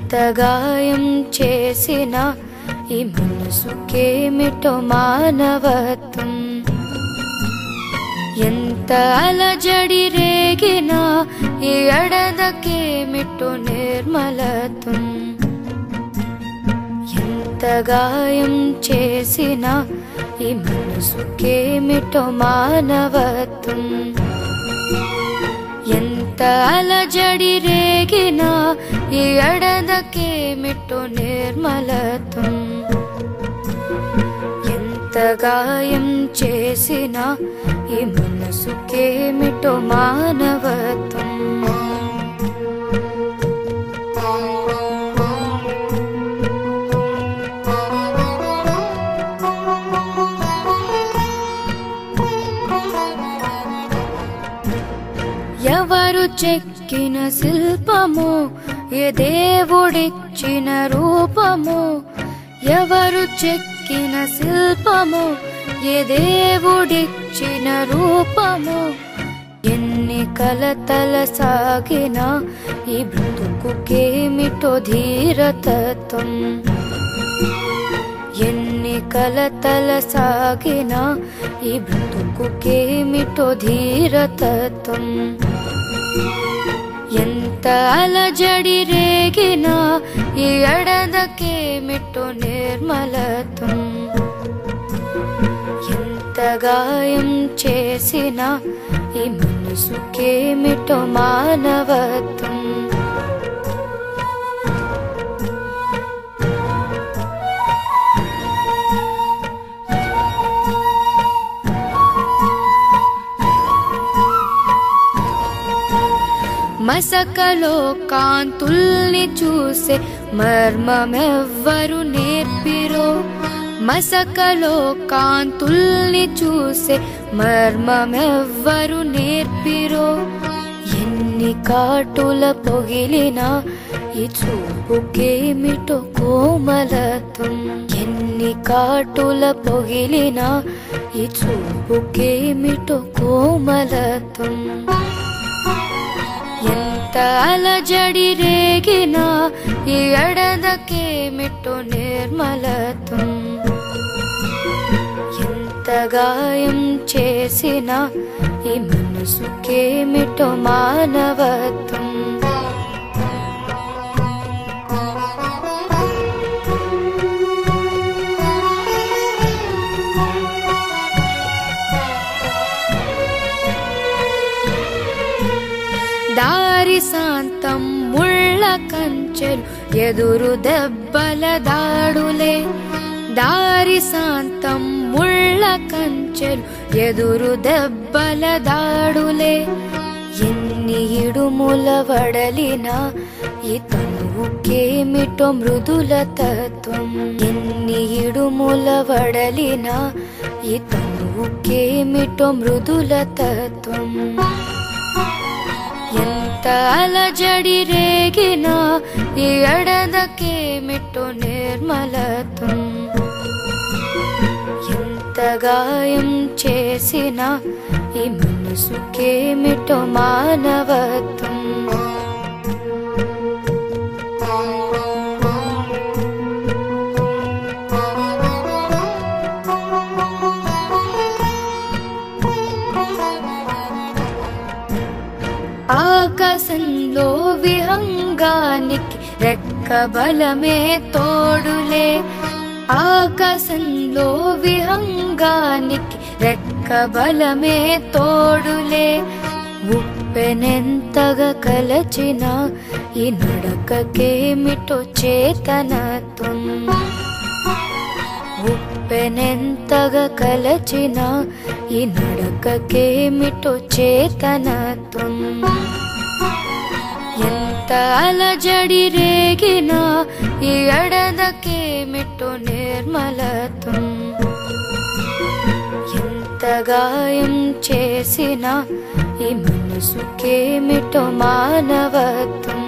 ఎంత గాయం చేసిన ఈ మనసుకేమిటో మానవత్వం ఎంత అలజడి రేగినా ఈ అడదకేమిటో నిర్మలత్వం ఎంత గాయం చేసిన ఈ మనసుకేమిటో మానవత్వం ఎంత అలజడి రేగినా ఈ అడదకేమిటో నిర్మలత్వం ఎంత గాయం చేసిన ఈ మనసుకేమిటో మానవత్వం ఎవరు చెక్కిన శిల్పము ఏ దేవుడిచ్చిన రూపము ఎవరు చెక్కిన శిల్పము ఏ దేవుడిచ్చిన రూపము ఎన్ని కలతల సాగిన ఈ బ్రతుకుకేమిటో ధీరతత్వం ఎన్ని కలతల సాగిన ఈ బ్రతుకుకేమిటో ధీరతత్వం ఎంత అలజడి రేగినా ఈ అడదకేమిటో నిర్మలత్వం ఎంత గాయం చేసిన ఈ మనసుకేమిటో మానవత్వం మసకలో కాంతుల్ని చూసే మర్మమెవ్వరు నేర్పిరో మసకలో కాంతుల్ని చూసే మర్మమెవ్వరు నేర్పిరో ఎన్ని కాటుల పొగిలినా ఈ చూపుకేమిటో కోమలత్వం ఎన్ని కాటుల పొగిలినా ఈ చూపుకేమిటో కోమలత్వం ఎంత అలజడి రేగినా ఈ అడదకేమిటో నిర్మలత్వం ఎంత గాయం చేసిన ఈ మనసుకేమిటో మానవత్వం దారి శాంతం ముళ్ళ కంచెలు ఎదురు దెబ్బల దాడులే దారి శాంతం ముళ్ళ కంచెలు ఎదురు దెబ్బల దాడులే ఎన్ని ఇడుముల వడలినా ఈ తనువుకేమిటో మృదుల తత్వం ఎన్ని ఇడుముల వడలినా ఈ తనువుకేమిటో మృదుల తత్వం ఎంత అలజడి రేగినా ఈ అడదకేమిటో నిర్మలత్వం ఎంత గాయం చేసిన ఈ మనసుకేమిటో మానవత్వం ఆకాశంలో విహంగానికి రెక్క బలమే తోడులే ఆకాశంలో విహంగానికి రెక్క బలమే తోడులే ఉప్పెనెంతగా కలచిన ఈ నడకకేమిటో చేతనత్వం ఉప్పెనెంతగా కలచిన ఈ నడకకేమిటో చేతనత్వం ఎంత అలజడి రేగినా ఈ అడదకేమిటో నిర్మలత్వం ఎంత గాయం చేసిన ఈ మనసుకేమిటో మానవత్వం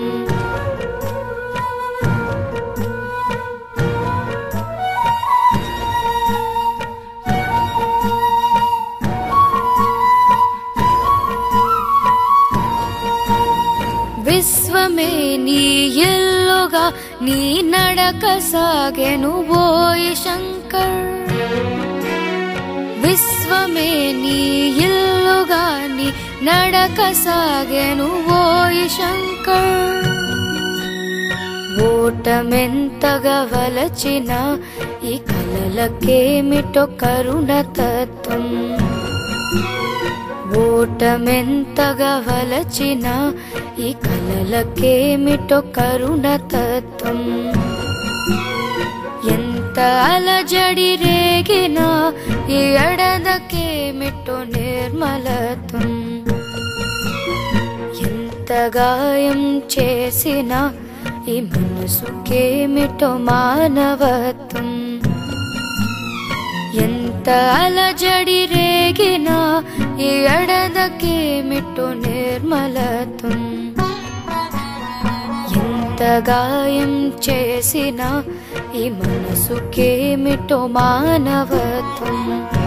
విశ్వమే నీ ఎల్లుగా నీ నడక సాగెను ఓయి శంకర్ విశ్వమే నీ ఇల్లుగా నీ నడక సాగెను ఓయి శంకర్ ఓటమెంతగా వలచిన ఈ కలలకేమిటో కరుణ తత్వం ఓటమెంతగా వలచిన ఈ కలలకేమిటో కరుణ తత్వం ఎంత అలజడి రేగినా ఈ ఎడదకేమిటో నిర్మలత్వం ఎంత గాయం చేసినా ఈ మనసుకేమిటో మానవత్వం ఎంత అలజడి రేగినా ఈ ఎడదకేమిటో నిర్మలత్వం ఎంత గాయం చేసినా ఈ మనసుకేమిటో మానవత్వం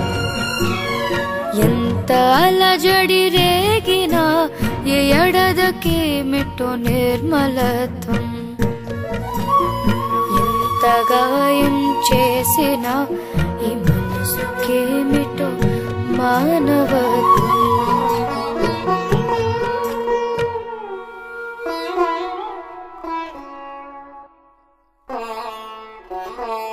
ఎంత అలజడి రేగినా ఈ ఎడదకేమిటో నిర్మలత్వం ఎంత గాయం చేసినా ఈ మనసుకేమిటో మానవత్వం Thank you.